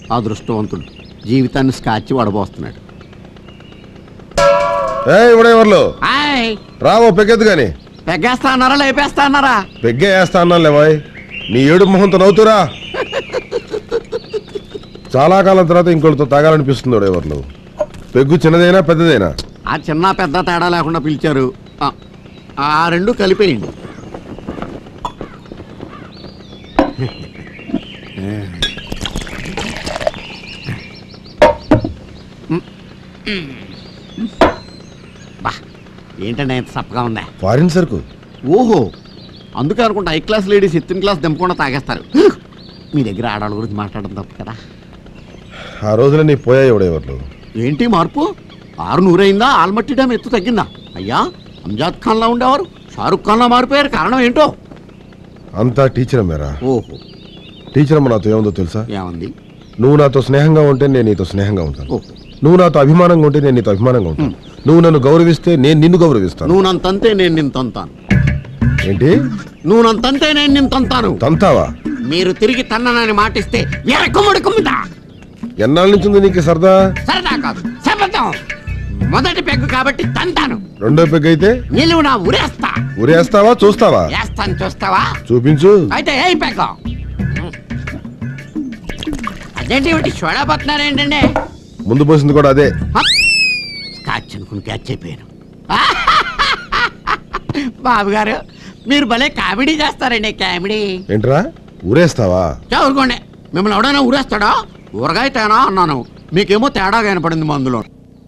అదృష్టవంతుడు జీవితాన్ని స్కాచ్ వడబోస్తున్నాడు ఏ ఇవిడెవర్లు ఆయ్ రావో పెగ్గెద్దు గాని పెగ్గేస్తా అన్నారా లేపేస్తా అన్నారా పెగ్గే వేస్తా అన్నాను లేవాయ్ నీ ఏడు మొహంతో నవ్వుతురా చాలా కాలం తర్వాత ఇంకోటితో తాగాలనిపిస్తుంది ఎవరు పెగ్గు చిన్నదైనా పెద్దదైనా ఆ చిన్న పెద్ద తేడా లేకుండా పిలిచారు ఆ, ఆ రెండు కలిపేయండి బా ఏంటండి ఇంత సప్పగా ఉందా ఫారిన్ సరుకు ఓహో అందుకే అనుకుంటా హై క్లాస్ లేడీస్ ఎత్తిన క్లాస్ దింపకుండా తాగేస్తారు మీ దగ్గర ఆడవాళ్ళ గురించి మాట్లాడడం తప్పు కదా ఆ రోజున నీ పోయాయి ఎవడెవర్లు ఏంటి మార్పు ఆరు నూరైందా ఆల్మట్టి డ్యామ్ ఎత్తు తగ్గిందా అయ్యా అంజాద్ ఖాన్లా ఉండేవారు షారుఖ్ ఖాన్లా మారిపోయారు కారణం ఏంటో అంతా టీచర్ మేరా ఓహో టీచర్ అమ్మ నాతో ఏముందో తెలుసా ఏమంది నువ్వు నాతో స్నేహంగా ఉంటే నేను నీతో స్నేహంగా ఉంటాను ఓహో నువ్వు నాతో అభిమానంగా ఉంటే నేను నీతో అభిమానంగా ఉంటాను నువ్వు నన్ను గౌరవిస్తే నేను నిన్ను గౌరవిస్తాను నువ్వు నన్ను తంతే నేను నిన్ను తంతాను ఏంటి నువ్వు నన్ను తంతే నేను నిన్ను తంతాను తంతావా మీరు తిరిగి తన్ననని మాటిస్తే ఎరకుముడి కుమ్ముతా ఎన్నాళ్ళ నుంచి ఉంది నీకు సరదా సరదా కాదు శపథం మొదటి పెగ్గు కాబట్టి తంతాను రెండో పెగ్ అయితే నిలువు నా ఉరేస్తా ఉరేస్తావా చూస్తావా వేస్తాను చూస్తావా చూపించు అయితే ఏ పెగ్గ అదేంటి ఒకటి చూడబోతున్నారేంటండి ముందు పోసింది కూడా అదే స్కాచ్ అనుకుని క్యాచ్ అయిపోయాను బాబు గారు మీరు భలే కామెడీ చేస్తారండి కామెడీ ఏంట్రా ఊరేస్తావా చదువుకోండి మిమ్మల్ని ఎవడైనా ఊరేస్తాడా ఊరగాయ తేనా అన్నాను మీకేమో తేడా కనపడింది మందులో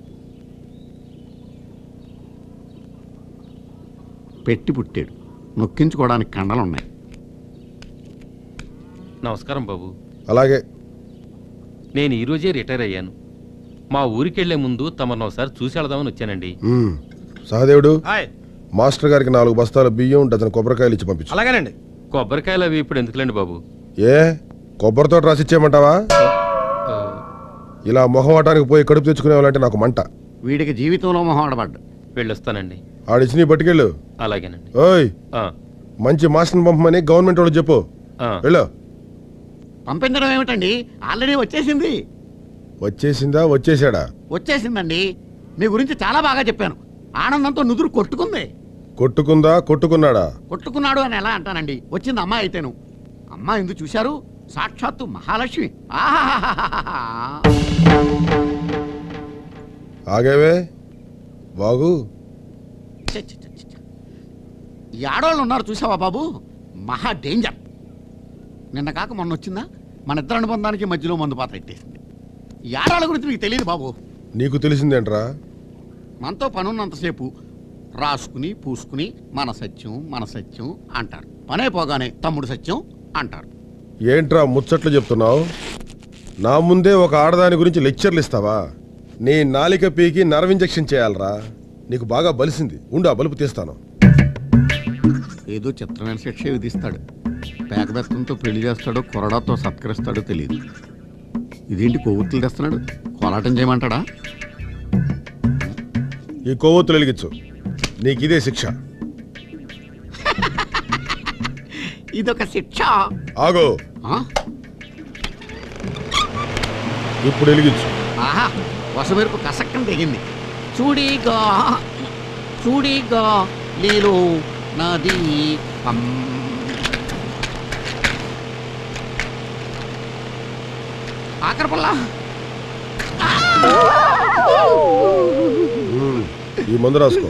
పెట్టి పుట్టాడు నొక్కించుకోవడానికి కండలు ఉన్నాయి నమస్కారం బాబు అలాగే నేను ఈ రోజే రిటైర్ అయ్యాను మా ఊరికెళ్లే ముందు తమను ఒకసారి చూసి వెళదామని వచ్చానండి ఉమ్. సహదేవుడు హాయ్ మాస్టర్ గారికి నాలుగు బస్తాల బియ్యం డజన్ కొబ్బరికాయలు ఇచ్చి పంపించు అలాగేనండి కొబ్బరికాయలు అవి ఇప్పుడు ఎందుకులేండి బాబు ఏ కొబ్బరితో రాసిచ్చేయమంటావా ఆ, ఇలా మొహం ఆటానికి పోయి కడుపు తెచ్చుకునే వాళ్ళంటే నాకు మంట వీడికి జీవితంలో మొహమాడబడ్డా వెళ్ళొస్తానండి ఆడిచ్చి నీ పట్టుకెళ్ళు అలాగేనండి ఓయ్ ఆ, మంచి మాస్టర్ని పంపమని గవర్నమెంట్ వాళ్ళు చెప్పు ఆ, వెళ్ళు పంపించడం ఏమిటండి ఆల్రెడీ వచ్చేసింది వచ్చేసిందా వచ్చేసాడా వచ్చేసిందండి మీ గురించి చాలా బాగా చెప్పాను ఆనందంతో నుదురు కొట్టుకుంది కొట్టుకుందా కొట్టుకున్నాడా కొట్టుకున్నాడు అని ఎలా అంటానండి వచ్చింది అమ్మాయి అయితేను అమ్మాయి ఎందుకు చూశారు సాక్షాత్తు మహాలక్ష్మి ఆహాహాహాహా. ఆగేవే బాగు ఛ, ఛ, ఛ, ఛ, ఛ. ఈ ఆడవాళ్ళు ఉన్నారు చూసావా బాబు మహా డేంజర్ నిన్న కాక మొన్న వచ్చిందా మన ఇద్దరు అనుబంధానికి మధ్యలో మందు పాత్ర ఎట్టేసింది ఈ ఆడవాళ్ళ గురించి మీకు తెలియదు బాబు నీకు తెలిసిందేంట్రా మనతో పనున్నంతసేపు రాసుకుని పూసుకుని మన సత్యం మన సత్యం అంటారు పనే పోగానే తమ్ముడు సత్యం అంటారు ఏంట్రా ముచ్చట్లు చెప్తున్నావు నా ముందే ఒక ఆడదాని గురించి లెక్చర్లు ఇస్తావా నీ నాలిక పీకి నర్వ్ ఇంజెక్షన్ చేయాలరా నీకు బాగా బలిసింది ఉండు ఆ బలుపు తీస్తాను ఏదో చిత్రమైన శిక్ష విధిస్తాడు పేకబెత్తంతో పెళ్లి చేస్తాడో కొరడాతో సత్కరిస్తాడో తెలియదు ఇదేంటి కొవ్వొత్తులు తెస్తున్నాడు కోలాటం చేయమంటాడా ఈ కొవ్వొత్తులు వెలిగించు నీకు ఇదే శిక్ష ఇదొక శిక్ష ఆగో ఆ? ఇప్పుడు వెలిగించు ఆహా వసమెరుపు కసక్కన తెగింది చూడిగా చూడిగా లీలో నది పం ఆఖరిపల్లా ఉమ్, ఈ మందు రాసుకో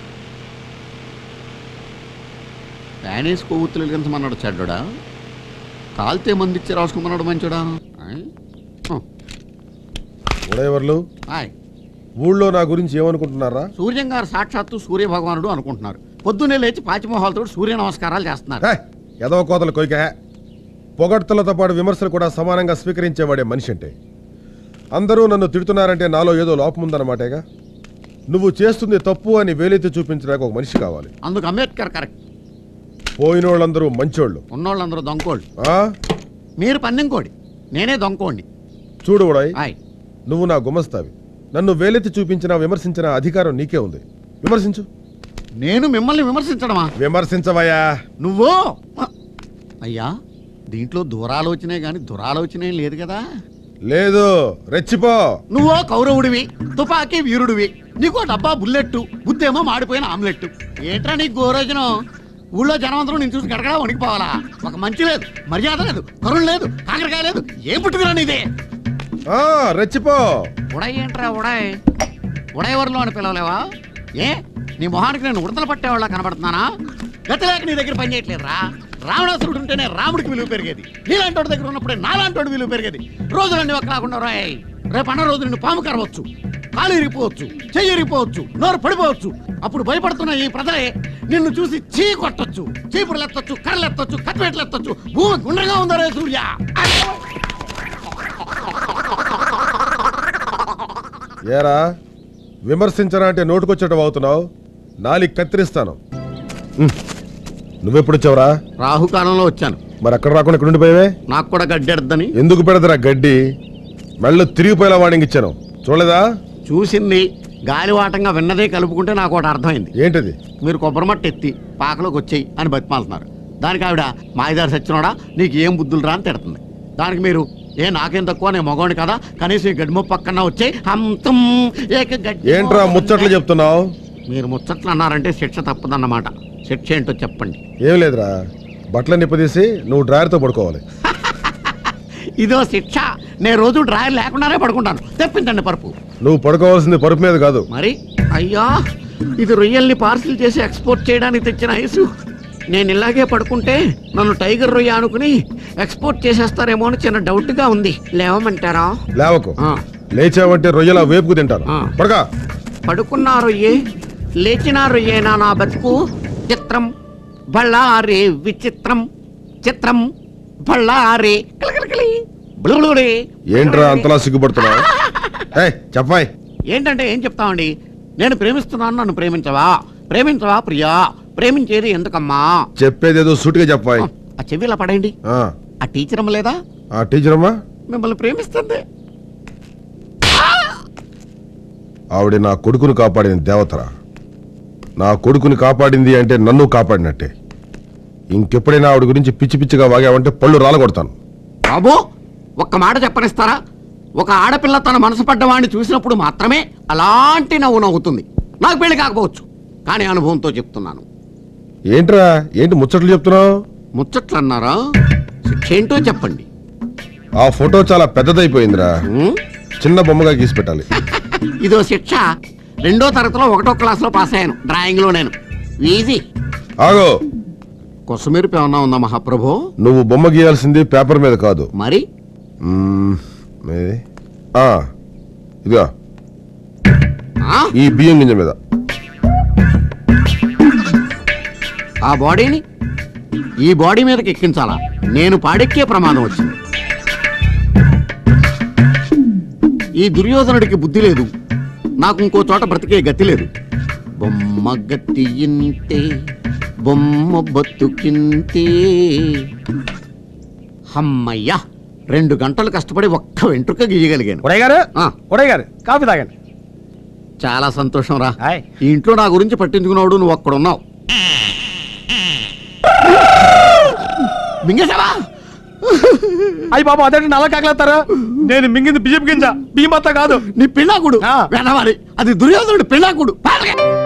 ప్యానేస్ కొవ్వొత్తులు వెలిగించమన్నాడు చెడ్డడా కాల్తే మంది ఇచ్చి రాసుకోమన్నాడు మంచోడా ఆయ్. ఆ, ఉడయవర్లు ఆయ్. ఊళ్ళో నా గురించి ఏమనుకుంటున్నారా సూర్యం గారు సాక్షాత్తు సూర్య భగవానుడు అనుకుంటున్నారు పొద్దున్నే లేచి పాచిమోహాలతో సూర్య నమస్కారాలు చేస్తున్నారు హే, ఎదవ కోతలు కొయ్క పొగడ్తలతో పాటు విమర్శలు కూడా సమానంగా స్వీకరించేవాడే మనిషి అంటే అందరూ నన్ను తిడుతున్నారంటే నాలో ఏదో లోపం ఉందన్నమాటేగా నువ్వు చేస్తుంది తప్పు అని వేలెత్తి చూపించడానికి ఒక మనిషి కావాలి అందుకు అంబేద్కర్ కరెక్ట్ పోయినోళ్ళందరూ మంచోళ్ళు ఉన్నోళ్ళందరూ దొంకోళ్ళు ఆ? మీరు పన్నెంకోడి నేనే దొంకోండి చూడు ఉడాయ్ ఆయ్ నువ్వు నా గుమస్తావి నన్ను వేలెత్తి చూపించిన విమర్శించిన అధికారం నీకే ఉంది విమర్శించు నేను మిమ్మల్ని విమర్శించడమా విమర్శించవయ్యా నువ్వు అయ్యా దీంట్లో దూరాలోచనే కానీ దురాలోచనే లేదు కదా లేదు రెచ్చిపో నువ్వో కౌరవుడివి తుపాకీ వీరుడివి నీకో డబ్బా బుల్లెట్టు బుద్ధేమో మాడిపోయిన ఆమ్లెట్ ఏంట్రా నీకు గోరోజనం ఊళ్ళో జనమంతరం నేను చూసి గడగడా వణికిపోవాలా ఒక మంచి లేదు మర్యాద లేదు కరుణ లేదు కాకరకాయ లేదు ఏం పుట్టుకురా నీదే ఆ రెచ్చిపో ఉడాయ్ ఏంట్రా ఉడాయ్ ఉడాయవరిలో అని పిలవలేవా ఏ నీ మొహానికి నేను ఉడతలు పట్టేవాళ్ళ కనబడుతున్నానా గతి లేక నీ దగ్గర పని చేయట్లేదురా రావణాసురుడు ఉంటేనే రాముడికి విలువ పెరిగేది నీలాంటి వాడి దగ్గర ఉన్నప్పుడే నాలాంటి వాడి విలువ పెరిగేది రోజులన్నీ ఒక కాకుండా రాయ్ రేపు అన్న రోజు నిన్ను పాము కరవచ్చు కాలు ఇరిగిపోవచ్చు చెయ్యి ఇరిగిపోవచ్చు నోరు పడిపోవచ్చు అప్పుడు భయపడుతున్న ఈ ప్రజలే నిన్ను చూసి చీ కొట్టొచ్చు చీపురులు ఎత్తొచ్చు కర్రలు ఎత్తొచ్చు కత్తిపెట్లు ఎత్తొచ్చు భూమి గుండ్రంగా ఉందా రే సూర్య ఏరా విమర్శించరా అంటే నోటుకొచ్చేటవి అవుతున్నావు నాలికి కత్తిరిస్తాను ఉమ్. నువ్వెప్పుడొచ్చావురా రాహుకాలంలో వచ్చాను మరి అక్కడ రాకుండా ఇక్కడ ఉండిపోయావే నాకు కూడా గడ్డెడద్దని ఎందుకు పెడదరా గడ్డి మెళ్ళు తిరిగిపోయేలా వాడికి ఇచ్చాను చూడలేదా చూసింది గాలివాటంగా విన్నదే కలుపుకుంటే నాకు ఒకటి అర్థమైంది ఏంటది మీరు కొబ్బరిమట్ట ఎత్తి పాకలోకి వచ్చేయి అని బతిమాలుతున్నారు దానికి ఆవిడ మాయదారి సచ్చినోడా నీకు ఏం బుద్ధులు రా అని తిడుతుంది దానికి మీరు ఏ నాకేం తక్కువ నేను మగవాడిని కదా కనీసం ఈ గడ్డిమో పక్కన వచ్చే హంతం ఏక గడ్డి ఏంట్రా ముచ్చట్లు చెప్తున్నావు మీరు ముచ్చట్లు అన్నారంటే శిక్ష తప్పదన్నమాట శిక్ష ఏంటో చెప్పండి ఏం లేదురా బట్టలు నిప్పదీసి నువ్వు డ్రాయర్తో పడుకోవాలి ఇదో శిక్ష నేను రోజు డ్రాయర్ లేకుండానే పడుకుంటాను తెప్పించండి పరుపు నువ్వు పడుకోవాల్సింది పరుపు మీద కాదు మరి అయ్యా ఇది రొయ్యల్ని పార్సిల్ చేసి ఎక్స్పోర్ట్ చేయడానికి తెచ్చిన ఐసు నేను ఇలాగే పడుకుంటే నన్ను టైగర్ రొయ్య అనుకుని ఎక్స్పోర్ట్ చేసేస్తారేమో అని చిన్న డౌట్ గా ఉంది లేవమంటారా లేవకు ఆ, లేచావంటే రొయ్యలా వేపుకు తింటాను ఆ. పడగా పడుకున్న రొయ్యే లేచిన రొయ్యేనా నా బతుకు చిత్రం బళ్ళారే విచిత్రం చిత్రం బళ్ళారే కిలకిలకిలి, బులుబులుబులి. ఏంట్రా అంతలా సిగ్గుపడుతున్నావు ఏయ్ చెప్పాయ్ ఏంటంటే ఏం చెప్తామండి నేను ప్రేమిస్తున్నాను నన్ను ప్రేమించవా ప్రేమించవా ప్రియా ప్రేమించేది ఎందుకమ్మా చెప్పేదేదో సూటిగా చెప్పాయ్ ఆ చెవి ఇలా పడేయండి ఆ, ఆ టీచర్ అమ్మ లేదా ఆ టీచర్ అమ్మా మిమ్మల్ని ప్రేమిస్తుంది ఆవిడ నా కొడుకును కాపాడిన దేవతరా నా కొడుకుని కాపాడింది అంటే నన్ను కాపాడినట్టే ఇంకెప్పుడైనా ఆవిడ గురించి పిచ్చి పిచ్చిగా వాగావంటే పళ్ళు రాలగొడతాను బాబు ఒక్క మాట చెప్పనిస్తారా ఒక ఆడపిల్ల తన మనసు పడ్డవాడిని చూసినప్పుడు మాత్రమే అలాంటి నవ్వు నవ్వుతుంది నాకు పెళ్లి కాకపోవచ్చు కానీ అనుభవంతో చెప్తున్నాను ఏంట్రా ఏంటి ముచ్చట్లు చెప్తున్నావు ముచ్చట్లు అన్నారా శిక్ష ఏంటో చెప్పండి ఆ ఫోటో చాలా పెద్దదైపోయిందిరా ఉం? చిన్న బొమ్మగా గీసి పెట్టాలి ఇదో శిక్ష రెండో తరగతిలో ఒకటో క్లాస్లో పాస్ అయ్యాను డ్రాయింగ్ లో నేను ఈజీ ఆగో కొసమెరుపు ఏమన్నా ఉందా మహాప్రభు నువ్వు బొమ్మ గీయాల్సింది పేపర్ మీద కాదు మరి మ్మ్, ఏది? ఆ, ఇదిగో ఆ? ఈ బియ్యం గింజ మీద ఆ బాడీని ఈ బాడీ మీదకి ఎక్కించాలా నేను పాడెక్కే ప్రమాదం వచ్చింది ఈ దుర్యోధనుడికి బుద్ధి లేదు నాకు ఇంకో చోట బ్రతికే గతి లేదు బొమ్మ గతి ఇంతే బొమ్మ బతుకింతే హమ్మయ్యా రెండు గంటలు కష్టపడి ఒక్క వెంట్రుక గీయగలిగాను ఉడయ్ గారు ఆ. ఉడయ్ గారు కాఫీ తాగండి చాలా సంతోషం రా హాయ్. ఈ ఇంట్లో నా గురించి పట్టించుకున్నాడు నువ్వు అక్కడున్నావు మింగేశావా అయ్యి బాబు అదేంటి నల్ల కాకలేస్తారా నేను మింగింది బియ్యం గింజ బియ్యం మొత్తం కాదు నీ పిల్లాకుడు ఆ. వెనవాలి అది దుర్యోధనుడు పిల్లాకుడు పాలకే